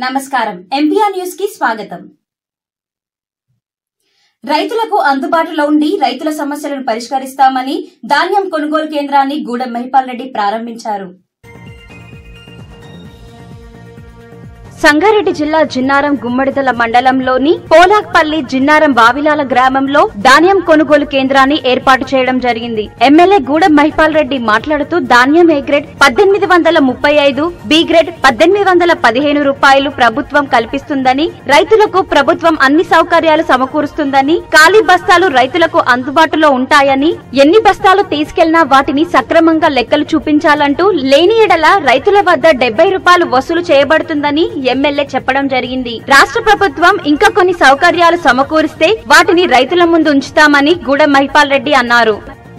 నమస్కారం MPR news కి స్వాగతం రైతులకు అందుబాటులో ఉండి రైతుల సమస్యలను పరిష్కరిస్తామని ధాన్యం కొనుగోలు కేంద్రాన్ని గూడెం మహిపాల్ రెడ్డి ప్రారంభించారు సంగారెడ్డి జిల్లా జిన్నారం గుమ్మడిదల మండలంలోని పోలాక్పల్లి జిన్నారం వావిలాల గ్రామంలో ధాన్యం కొనుగోలు కేంద్రాన్ని ఏర్పాటు చేయడం జరిగింది ఎమ్మెల్యే గూడెం మహిపాల్ రెడ్డి మాట్లాడుతూ ధాన్యం ఏ గ్రేడ్ పద్దెనిమిది వందల ముప్పై ఐదు బి గ్రేడ్ పద్దెనిమిది వందల పదిహేను రూపాయలు ప్రభుత్వం కల్పిస్తుందని రైతులకు ప్రభుత్వం అన్ని సౌకర్యాలు సమకూరుస్తుందని ఖాళీ బస్తాలు రైతులకు అందుబాటులో ఉంటాయని ఎన్ని బస్తాలు తీసుకెళ్లినా వాటిని సక్రమంగా లెక్కలు చూపించాలంటూ లేని ఎడల రైతుల వద్ద డెబ్బై రూపాయలు వసూలు చేయబడుతుందని ఎమ్మెల్యే చెప్పడం జరిగింది రాష్ట్ర ప్రభుత్వం ఇంకా కొన్ని సౌకర్యాలు సమకూరిస్తే వాటిని రైతుల ముందు ఉంచుతామని గూడెం మహిపాల్ రెడ్డి అన్నారు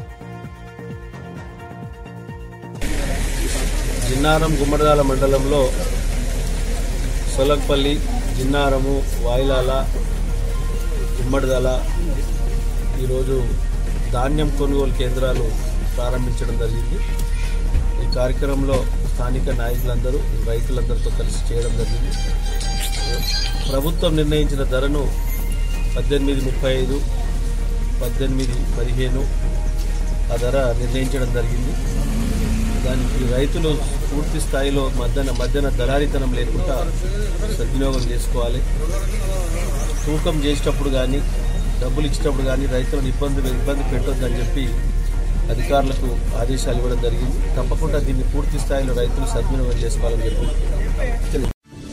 జిన్నారం గుమ్మడిదాల మండలంలో సొలగపల్లి జిన్నారము వాయిలాల గుమ్మడిదాల ఈరోజు ధాన్యం కొనుగోలు కేంద్రాలు ప్రారంభించడం జరిగింది ఈ కార్యక్రమంలో స్థానిక నాయకులందరూ రైతులందరితో కలిసి చేయడం జరిగింది ప్రభుత్వం నిర్ణయించిన ధరను పద్దెనిమిది ముప్పై ఐదు పద్దెనిమిది పదిహేను ఆ ధర నిర్ణయించడం జరిగింది దానికి రైతులు పూర్తి స్థాయిలో మధ్యన మధ్యన దళారితనం లేకుండా సద్వినియోగం చేసుకోవాలి తూకం చేసేటప్పుడు కానీ డబ్బులు ఇచ్చేటప్పుడు కానీ రైతులను ఇబ్బంది ఇబ్బంది పెట్టొద్దని చెప్పి అధికారులకు ఆదేశాలు ఇవ్వడం జరిగింది తప్పకుండా దీన్ని పూర్తి స్థాయిలో రైతులు సద్వినియోగం చేసుకోవాలని చెప్పి తెలియజేస్తున్నాను.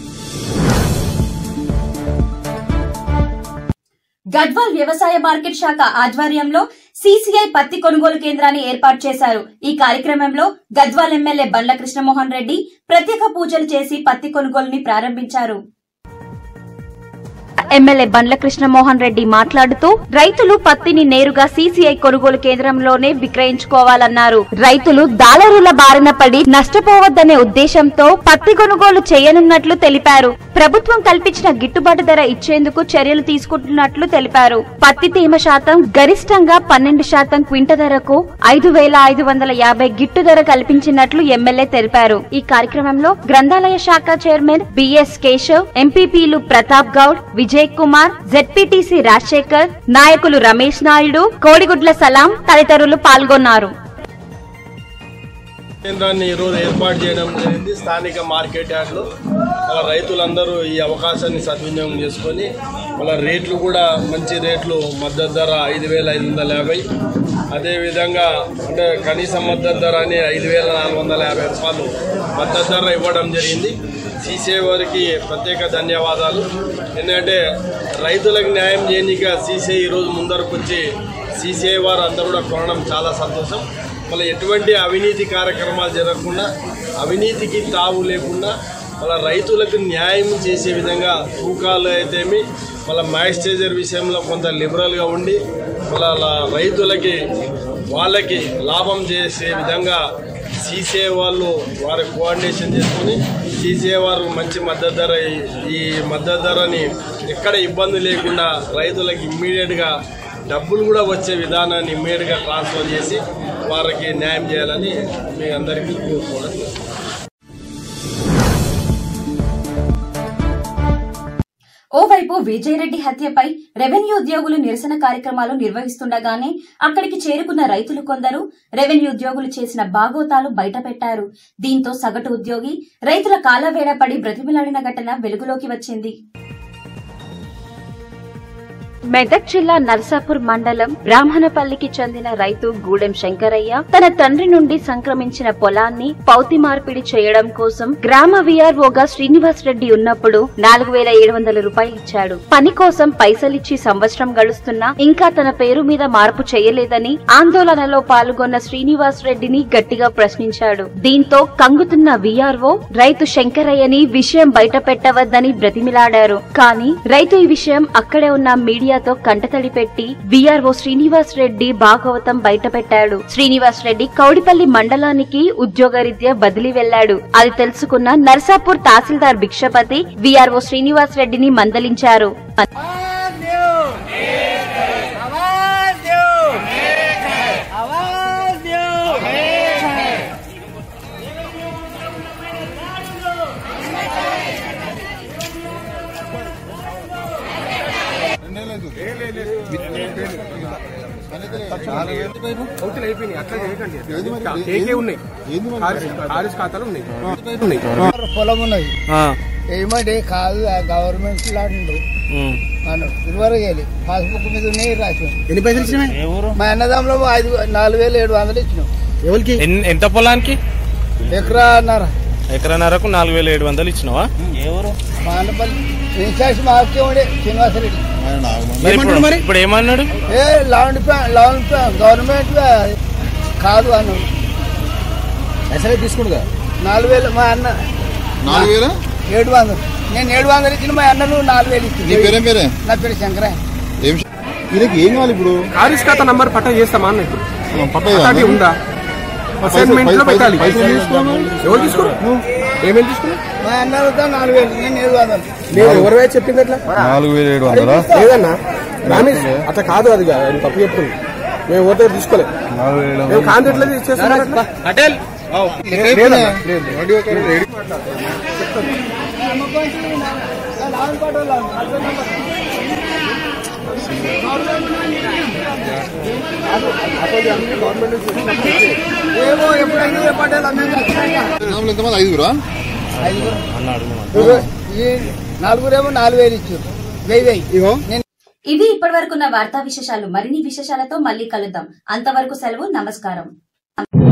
గద్వాల్ వ్యవసాయ మార్కెట్ శాఖ ఆధ్వర్యంలో సీసీఐ పత్తి కొనుగోలు కేంద్రాన్ని ఏర్పాటు చేశారు ఈ కార్యక్రమంలో గద్వాల్ ఎమ్మెల్యే బండ్ల కృష్ణమోహన్ రెడ్డి ప్రత్యేక పూజలు చేసి పత్తి కొనుగోలుని ప్రారంభించారు ఎమ్మెల్యే బండ్ల కృష్ణమోహన్ రెడ్డి మాట్లాడుతూ రైతులు పత్తిని నేరుగా సీసీఐ కొనుగోలు కేంద్రంలోనే విక్రయించుకోవాలన్నారు రైతులు దాలరుల బారిన పడి నష్టపోవద్దనే ఉద్దేశంతో పత్తి కొనుగోలు చేయనున్నట్లు తెలిపారు ప్రభుత్వం కల్పించిన గిట్టుబాటు ధర ఇచ్చేందుకు చర్యలు తీసుకుంటున్నట్లు తెలిపారు పత్తి తేమ శాతం గరిష్టంగా పన్నెండు శాతం క్వింట ధరకు ఐదు వేల ఐదు వందల యాభై గిట్టు ధర కల్పించినట్లు ఎమ్మెల్యే తెలిపారు ఈ కార్యక్రమంలో గ్రంథాలయ శాఖ చైర్మన్ బిఎస్ కేశవ్ ఎంపీపీలు ప్రతాప్ గౌడ్ విజయ్ కుమార్ జెడ్పీటీసీ రాజశేఖర్ నాయకులు రమేష్ నాయుడు కోడిగుడ్ల సలాం తదితరులు పాల్గొన్నారు కేంద్రాన్ని ఈరోజు ఏర్పాటు చేయడం జరిగింది స్థానిక మార్కెట్ యార్డ్లో మన రైతులందరూ ఈ అవకాశాన్ని సద్వినియోగం చేసుకొని మన రేట్లు కూడా మంచి రేట్లు మద్దతు ధర ఐదు వేల ఐదు వందల యాభై అదేవిధంగా అంటే కనీస మద్దతు ధర అని ఐదు వేల నాలుగు వందల యాభై రూపాయలు మద్దతు ధర ఇవ్వడం జరిగింది సీసీఐ వారికి ప్రత్యేక ధన్యవాదాలు ఎందుకంటే రైతులకు న్యాయం చేయనిక సీసీఐ ఈరోజు ముందరకు వచ్చి సీసీఐ వారు అందరూ కూడా కొనడం చాలా సంతోషం మళ్ళీ ఎటువంటి అవినీతి కార్యక్రమాలు జరగకుండా అవినీతికి తావు లేకుండా మళ్ళీ రైతులకు న్యాయం చేసే విధంగా తూకాలు అయితేమి మళ్ళీ మాయిశ్చరైజర్ విషయంలో కొంత లిబరల్గా ఉండి మళ్ళీ రైతులకి వాళ్ళకి లాభం చేసే విధంగా సీసే వాళ్ళు వారి కోఆర్డినేషన్ చేసుకుని సీసే వారు మంచి మద్దతు ధర ఈ మద్దతు ధరని ఎక్కడ ఇబ్బంది లేకుండా రైతులకు ఇమ్మీడియట్గా డబ్బులు కూడా వచ్చే విధానాన్ని ఇమ్మీడియట్గా ట్రాన్స్ఫర్ చేసి వారికి న్యాయం చేయాలని మీ అందరికీ కోరుకోవడం ఓవైపు విజయరెడ్డి హత్యపై రెవెన్యూ ఉద్యోగులు నిరసన కార్యక్రమాలు నిర్వహిస్తుండగానే అక్కడికి చేరుకున్న రైతులు కొందరు రెవెన్యూ ఉద్యోగులు చేసిన బాగోతాలు బయటపెట్టారు దీంతో సగటు ఉద్యోగి రైతుల కాలవేడ పడి బ్రతిమిలాడిన ఘటన వెలుగులోకి వచ్చింది మెదక్ జిల్లా నర్సాపూర్ మండలం బ్రాహ్మణపల్లికి చెందిన రైతు గూడెం శంకరయ్య తన తండ్రి నుండి సంక్రమించిన పొలాన్ని పౌతి మార్పిడి చేయడం కోసం గ్రామ విఆర్ఓగా శ్రీనివాస్ రెడ్డి ఉన్నప్పుడు నాలుగు వేల ఏడు వందల రూపాయలు ఇచ్చాడు పని కోసం పైసలిచ్చి సంవత్సరం గడుస్తున్నా ఇంకా తన పేరు మీద మార్పు చేయలేదని ఆందోళనలో పాల్గొన్న శ్రీనివాస్ రెడ్డిని గట్టిగా ప్రశ్నించాడు దీంతో కంగుతున్న విఆర్ఓ రైతు శంకరయ్యని విషయం బయట పెట్టవద్దని బ్రతిమిలాడారు కానీ రైతు ఈ విషయం అక్కడే ఉన్న మీడియాతో కంటతడి పెట్టి విఆర్ఓ శ్రీనివాస్ రెడ్డి భాగవతం బయటపెట్టాడు శ్రీనివాస్ రెడ్డి కౌడిపల్లి మండలానికి ఉద్యోగరీత్యా బదిలీ వెళ్లాడు అది తెలుసుకున్న నర్సాపూర్ తహసీల్దార్ భిక్షపతి విఆర్ఓ శ్రీనివాస్ రెడ్డిని మందలించారు అవుతుంది అయిపోయినాయి అట్లా చేయకండి ఏది మరి? ఇంకా ఏది? కేకే ఉన్నాయి ఏంది మరి? ఆర్ఎస్ ఆర్ఎస్ ఖాతాలు ఉన్నాయి ఉన్నాయి పొలం ఉన్నది ఏమంటే కాదు ఆ గవర్నమెంట్ లాంటి మనం ఇదివరకు వెళ్ళి పాస్బుక్ మీద ఉన్నాయి రాసి ఎన్ని పైసలు ఇచ్చినాయి మా అన్నదమ్ములో ఐదు నాలుగు వేలు ఏడు వందలు ఇచ్చినాం ఎవరికి ఎంత పొలానికి ఎకరా అన్నారా ఎకరన్నరకు నాలుగు వేల ఏడు వందలు ఇచ్చినావా మా అన్నపల్లి ఇన్ఛార్జ్ మాకే ఉండే శ్రీనివాసరెడ్డి ఆయన నాగమణి. మరి ఇప్పుడు మరి? ఇప్పుడు ఏమన్నాడు ఏ లాండ్ లాండ్ గవర్నమెంట్ కాదు అన్నాడు ఎస్ఐ తీసుకుంటుగా నాలుగు వేలు మా అన్న నాలుగు వేల ఏడు వందలు నేను ఏడు వందలు ఇచ్చిన మా అన్నను నాలుగు వేలు నీ పేరేం ఇచ్చింది పేరే నా పేరు శంకరా ఏం ఈయనకి ఏం కావాలి ఇప్పుడు ఆర్ఎస్ ఖాతా నంబర్ పట్టా చేస్తామా అన్న ఇప్పుడు పట్టదా పట్టాకి ఉందా అసైన్మెంట్ లో పెట్టాలి పైసలు తీసుకోమా? ఎవరు తీసుకున్నారు ఏమేమి తీసుకున్నారు మా అన్నతో నాలుగు వేలు నేను ఏడు వందలు లేదు ఎవరు చెప్పింది అట్లా నాలుగు వేల ఏడు వందలా లేదన్నా రామేష్ అట్లా కాదు అది కాదు. ఆయన తప్పు చెప్తుంది మేము ఓటర్ దగ్గర తీసుకోలేదు నాలుగు వేల మేము కాంట్రాక్ట్ ఇచ్చేస్తాం అటల్ ఏమో ఎప్పుడైనా ఏ పడ్డాలో మేము ఖచ్చితంగా నాలుగు ఎంతమంది ఐదుగురా ఐదుగురు. ఈ నలుగురేమో నాలుగు వేలు ఇచ్చారు వెయ్యి వెయ్యి నేను ఇవి ఇప్పటివరకున్న వార్తా విశేషాలు మరిన్ని విశేషాలతో మళ్ళీ కలుద్దాం అంతవరకు సెలవు నమస్కారం